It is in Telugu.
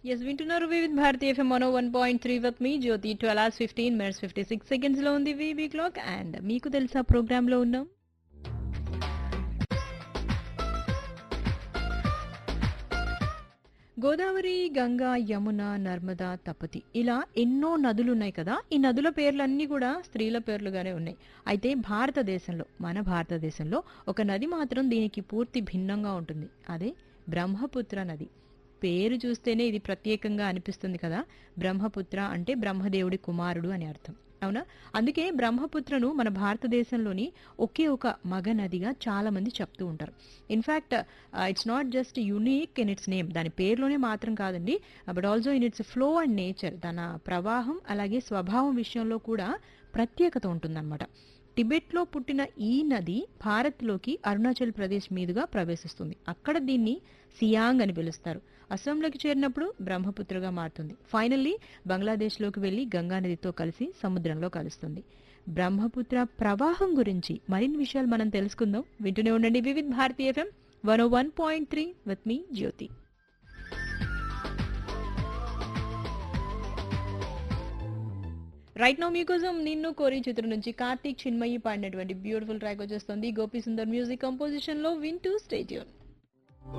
ఎస్ వింటున్నారు వివిధ భారతీయ ఎఫ్ఎం మనో వన్ పాయింట్ త్రీ విత్ మీ Jyothi twelve hours fifteen minutes fifty six seconds లో ఉంది వీవీ క్లాక్ అండ్ మీకు తెలుసా ప్రోగ్రామ్ లో ఉన్నాం గోదావరి గంగా యమున నర్మదా తపతి ఇలా ఎన్నో నదులు ఉన్నాయి కదా ఈ నదుల పేర్లన్నీ కూడా స్త్రీల పేర్లుగానే ఉన్నాయి అయితే భారతదేశంలో మన భారతదేశంలో ఒక నది మాత్రం దీనికి పూర్తి భిన్నంగా ఉంటుంది అదే బ్రహ్మపుత్ర నది పేరు చూస్తేనే ఇది ప్రత్యేకంగా అనిపిస్తుంది కదా బ్రహ్మపుత్ర అంటే బ్రహ్మదేవుడి కుమారుడు అని అర్థం అవునా అందుకే బ్రహ్మపుత్రను మన భారతదేశంలోని ఒకే ఒక మగ నదిగా చాలా మంది చెప్తూ ఉంటారు in fact it's not just unique in its name దాని పేరులోనే మాత్రం కాదండి but also in its flow and nature తన ప్రవాహం అలాగే స్వభావం విషయంలో కూడా ప్రత్యేకత ఉంటుందన్నమాట టిబెట్లో పుట్టిన ఈ నది భారత్లోకి అరుణాచల్ ప్రదేశ్ మీదుగా ప్రవేశిస్తుంది అక్కడ దీన్ని సియాంగ్ అని పిలుస్తారు అస్సాంలోకి చేరినప్పుడు బ్రహ్మపుత్రగా మారుతుంది ఫైనల్లీ బంగ్లాదేశ్లోకి వెళ్లి గంగా నదితో కలిసి సముద్రంలో కలుస్తుంది బ్రహ్మపుత్ర ప్రవాహం గురించి మరిన్ని విషయాలు మనం తెలుసుకుందాం వింటూనే ఉండండి Vividh Bharati FM one O one point three with మీ జ్యోతి రైట్ నో మీకోసం నిన్ను కోరి చిత్రం నుంచి కార్తీక్ చిన్మయి పాడినటువంటి బ్యూటిఫుల్ ట్రాక్ వచ్చేస్తుంది గోపి సుందర్ మ్యూజిక్ కంపోజిషన్ లో వింటూ స్టేట్యూన్